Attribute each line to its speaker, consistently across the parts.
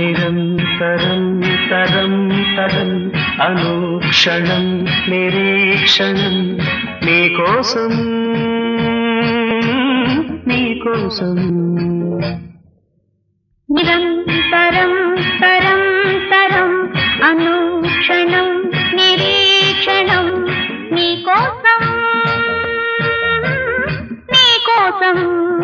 Speaker 1: నిరంతరం తరం తరం అనుక్షణం నిరీక్షణం నీకోసం నీకోసం
Speaker 2: నిరంతరం తరం తరం అనుక్షణం నిరీక్షణం నీకోసం నీకోసం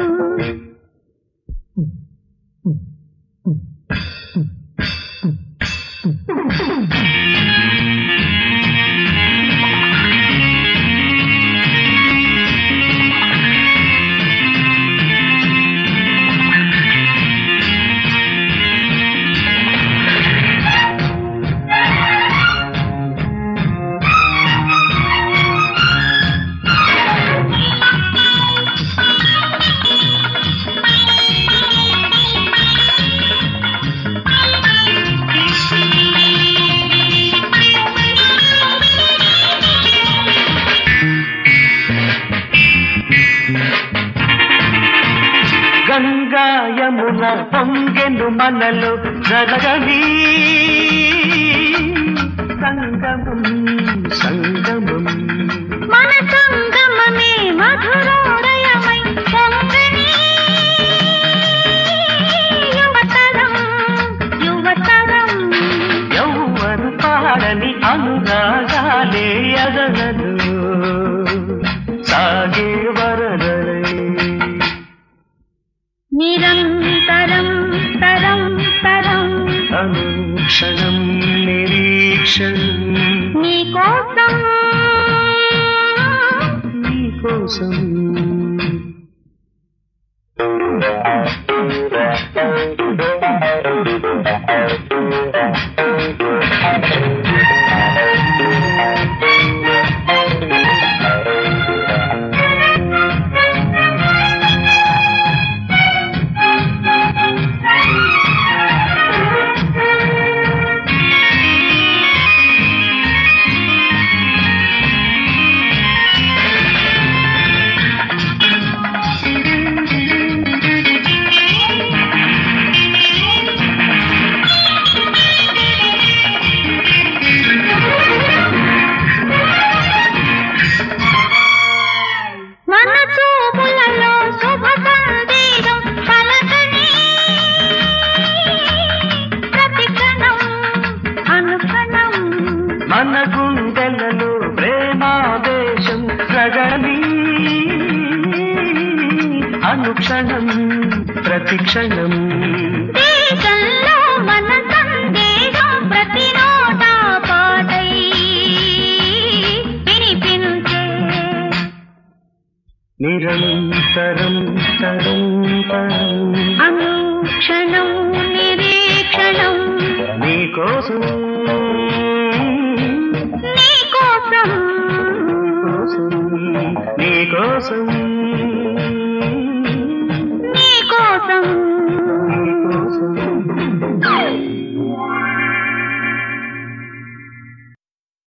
Speaker 1: గంగా యమున పొంగెను మనలో జరగని సంగమం సంగమం
Speaker 2: మన సంగమమే మధురోదయమై పొంగని యువతరం యువతరం
Speaker 1: యౌవన పాడని అనురాగాలే అగలదు సాగే వరదలై
Speaker 2: నిరంతరం తరం తరం
Speaker 1: అనుక్షణం నిరీక్షణం
Speaker 2: నీకోసం
Speaker 1: నీకోసం
Speaker 2: మన చూపులలో శుభ సందేశం పలకని ప్రతి క్షణం అనుక్షణం
Speaker 1: మన గుండెలలో ప్రేమావేశం రగని అనుక్షణం ప్రతిక్షణం
Speaker 2: దేశంలో మన సందేశం ప్రతి నోట పాటై వినిపించే
Speaker 1: నిరంతరం తరం తరం
Speaker 2: అనుక్షణం నిరీక్షణం
Speaker 1: నీకోసం
Speaker 2: నీకోసం
Speaker 1: నీకోసం
Speaker 2: నీకోసం